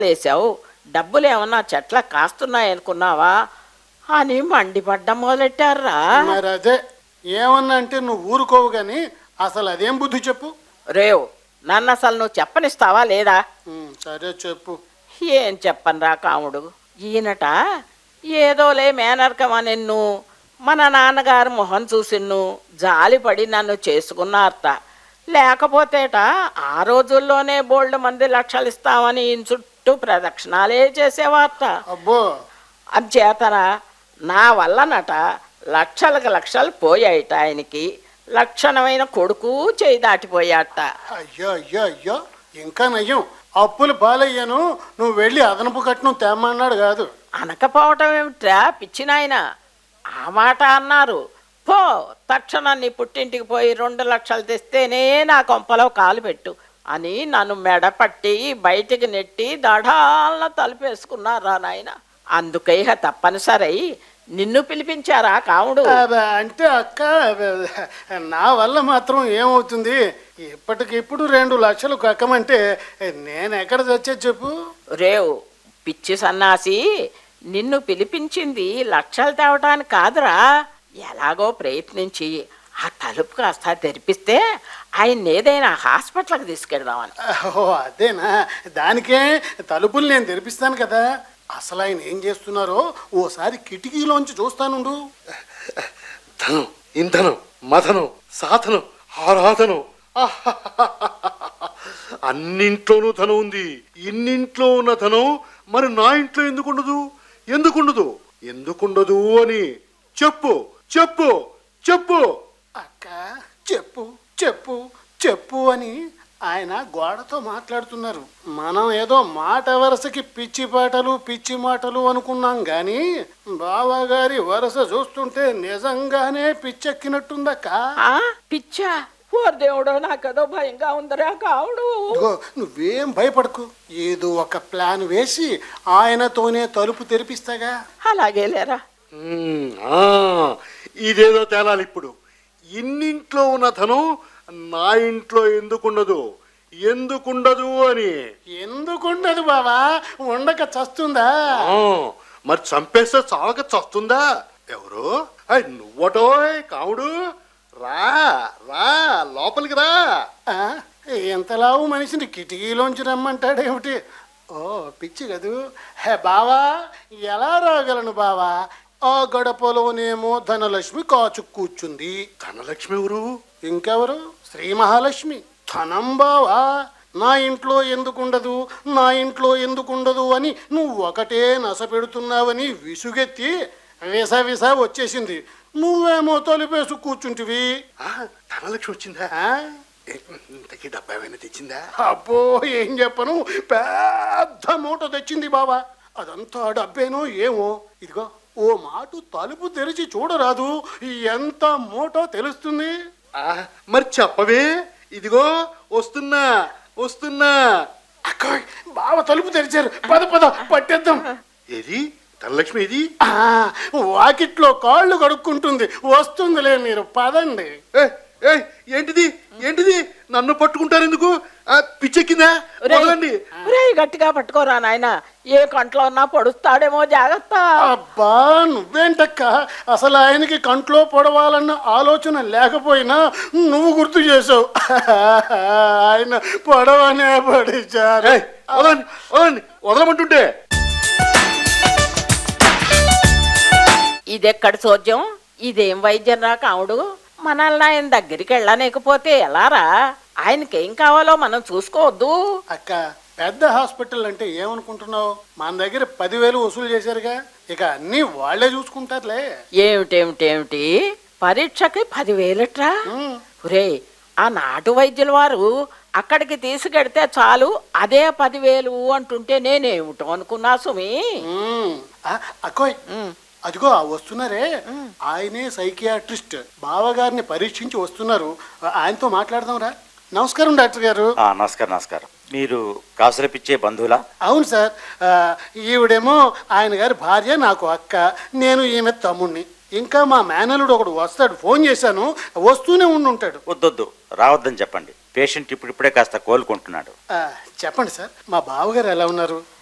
వేసావు డబ్బులు ఏమన్నా చెట్ల కాస్తున్నాయనుకున్నావా అని మండిపడ్డం మొదలెట్టారా మరి అదే ఏమన్నా అంటే నువ్వు ఊరుకోవు గాని అసలు అదేం బుద్ధి చెప్పు రేవ్ నన్ను అసలు నువ్వు చెప్పనిస్తావా లేదా ఉమ్, సరే చెప్పు ఏం చెప్పనురా కాముడు ఈయనట ఏదోలే మేనర్కమా నిన్ను మన నాన్నగారు మొహం చూసిన్ను జాలిపడి నన్ను చేసుకున్నారట లేకపోతేట ఆ రోజుల్లోనే బోల్డ్ మంది లక్షలు ఇస్తామని ఈయన చుట్టూ ప్రదక్షిణాలే చేసేవారట అబ్బో అంచేతన నా వల్లనట లక్షలకు లక్షలు పోయాయిట ఆయనకి లక్షణమైన కొడుకు చేయి దాటిపోయాట అయ్యో అయ్యో అయ్యో ఇంకా నయ్యం అప్పులు పాలయ్యాను నువ్వు వెళ్ళి అదనపు కట్నం తేమన్నాడు కాదు అనకపోవటం ఏమిట్రా పిచ్చి నాయన ఆ మాట అన్నారు పో తక్షణం నీ పుట్టింటికి పోయి రెండు లక్షలు తెస్తేనే నా కొంపలో కాలు పెట్టు అని నన్ను మెడపట్టి బయటికి నెట్టి దఢాలన తలుపేసుకున్నారా నాయన అందుకే ఇక తప్పనిసరి నిన్ను పిలిపించారా కాముడు అబ్బ, అంటే అక్క అబ్బ, నా వల్ల మాత్రం ఏమవుతుంది ఇప్పటికిప్పుడు రెండు లక్షలు కక్కమంటే నేను ఎక్కడ తెచ్చే చెప్పు రేవు పిచ్చి సన్నాసి నిన్ను పిలిపించింది లక్షలు తేవటానికి కాదురా ఎలాగో ప్రయత్నించి ఆ తలుపు కాస్త తెరిపిస్తే ఆయన ఏదైనా హాస్పిటల్కి తీసుకెళ్దామని ఓ అదేనా దానికే తలుపులు నేను తెరిపిస్తాను కదా అసలు ఆయన ఏం చేస్తున్నారో ఓసారి కిటికీలోంచి చూస్తానుండు ధనం ఇంధనం మథనం సాధనం ఆరాధనం ఆహాహాహాహా. అన్నింట్లోనూ ధనం ఉంది ఇన్నింట్లో ఉన్న ధనం మరి నా ఇంట్లో ఎందుకుండదు ఎందుకుండదు ఎందుకుండదు అని చెప్పు చెప్పు చెప్పు అక్క చెప్పు చెప్పు చెప్పు అని ఆయన గోడతో మాట్లాడుతున్నారు మనం ఏదో మాట వరసకి పిచ్చి పాటలు పిచ్చి మాటలు అనుకున్నాం గాని బావగారి వరస చూస్తుంటే నిజంగానే పిచ్చెక్కినట్టుందక్క ఆ పిచ్చా ఓ దేవుడో నాకేదో భయంగా ఉందిరా కావుడు ఇదిగో నువ్వేం భయపడకు ఏదో ఒక ప్లాన్ వేసి ఆయనతోనే తలుపు తెరిపిస్తాగా అలాగే లేరా మ్మ్, ఆ, ఇదేదో తేలాలి ఇప్పుడు ఇన్నింట్లో ఉన్న ధనం నా ఇంట్లో ఎందుకుండదు ఎందుకుండదు అని ఎందుకుండదు బావా ఉండక చస్తుందా ఆ, మరి చంపేస్తే చావక చస్తుందా ఎవరు అయ్ నువ్వటోయ్ కావుడు రా రా లోపలికి రా ఆ, ఎంతలావు మనిషిని కిటికీలోంచి రమ్మంటాడేమిటి ఓ పిచ్చి కదూ హే బావా ఎలా రాగలను బావా ఆ గడపలోనేమో ధనలక్ష్మి కాచు కూర్చుంది ధనలక్ష్మి ఎవరు ఇంకెవరు శ్రీ మహాలక్ష్మి ధనం బావా నా ఇంట్లో ఎందుకుండదు నా ఇంట్లో ఎందుకుండదు అని నువ్వు ఒకటే నస పెడుతున్నావని విసుగెత్తి విస విస వచ్చేసింది నువ్వేమో తొలిపేసు కూర్చుంటివి ఆ, ధనలక్ష్మి వచ్చిందా ఆ? ఏ, ఇంతకీ డబ్బా ఏమైనా తెచ్చిందా అబ్బో ఏం చెప్పను పెద్ద మూట తెచ్చింది బాబా అదంతా డబ్బేనో ఏమో ఇదిగో ఓ మాట తలుపు తెరిచి చూడరాదు ఎంత మూటో తెలుస్తుంది ఆ, మరి చెప్పవే ఇదిగో వస్తున్నా వస్తున్నా అక్కోయ్ బావ తలుపు తెరిచారు పద పద పట్టేద్దాం ఏది ధనలక్ష్మి ఇది ఆ, వాకిట్లో కాళ్ళు కడుక్కుంటుంది వస్తుందిలే మీరు పదండి ఏయ్, ఏయ్, ఏంటిది ఏంటిది నన్ను పట్టుకుంటారు ఎందుకు ఆ, పిచ్చెక్కిందా వదలండి రే గట్టిగా పట్టుకోరా నాయన ఏ కంట్లో ఉన్నా పొడుస్తాడేమో జాగ్రత్త అబ్బా నువ్వేంటక్క అసలు ఆయనకి కంట్లో పొడవాలన్న ఆలోచన లేకపోయినా నువ్వు గుర్తు చేసావు ఆయన పొడవనే పడిచారు ఏయ్, వదలండి వదలండి వదలమంటుంటే ఇదెక్కడ చోద్యం ఇదేం వైద్యం రా కావుడు మనల్ని ఆయన దగ్గరికి వెళ్ళలేకపోతే ఎలారా ఆయనకేం కావాలో మనం చూసుకోవద్దు అక్క పెద్ద హాస్పిటల్ అంటే ఏమనుకుంటున్నావు మన దగ్గర పదివేలు వసూలు చేశారుగా ఇక అన్నీ వాళ్ళే చూసుకుంటారులే ఏమిటేమిటేమిటి పరీక్షకి పదివేలట్రా ఉమ్, ఒరే ఆ నాటు వైద్యుల వారు అక్కడికి తీసుకెడితే చాలు అదే పదివేలు అంటుంటే నేనేమిటో అనుకున్నా సుమి ఉమ్. ఆ, అక్కోయ్ ఉమ్. అదిగో ఆ వస్తున్నారే ఆయనే సైకియాట్రిస్ట్ బావగారిని పరీక్షించి వస్తున్నారు ఆయనతో మాట్లాడదాంరా నమస్కారం డాక్టర్ గారు ఆ, నమస్కారం నమస్కారం మీరు కాసులపిచ్చే బంధువులా అవును సార్ ఆ, ఈవిడేమో ఆయన గారి భార్య నాకు అక్క నేను ఈమె తమ్ముణ్ణి ఇంకా మా మేనలుడు ఒకడు వస్తాడు ఫోన్ చేశాను వస్తూనే ఉండి ఉంటాడు వద్దొద్దు రావద్దని చెప్పండి పేషెంట్ ఇప్పుడిప్పుడే కాస్త కోలుకుంటున్నాడు ఆ, చెప్పండి సార్ మా బావగారు ఎలా ఉన్నారు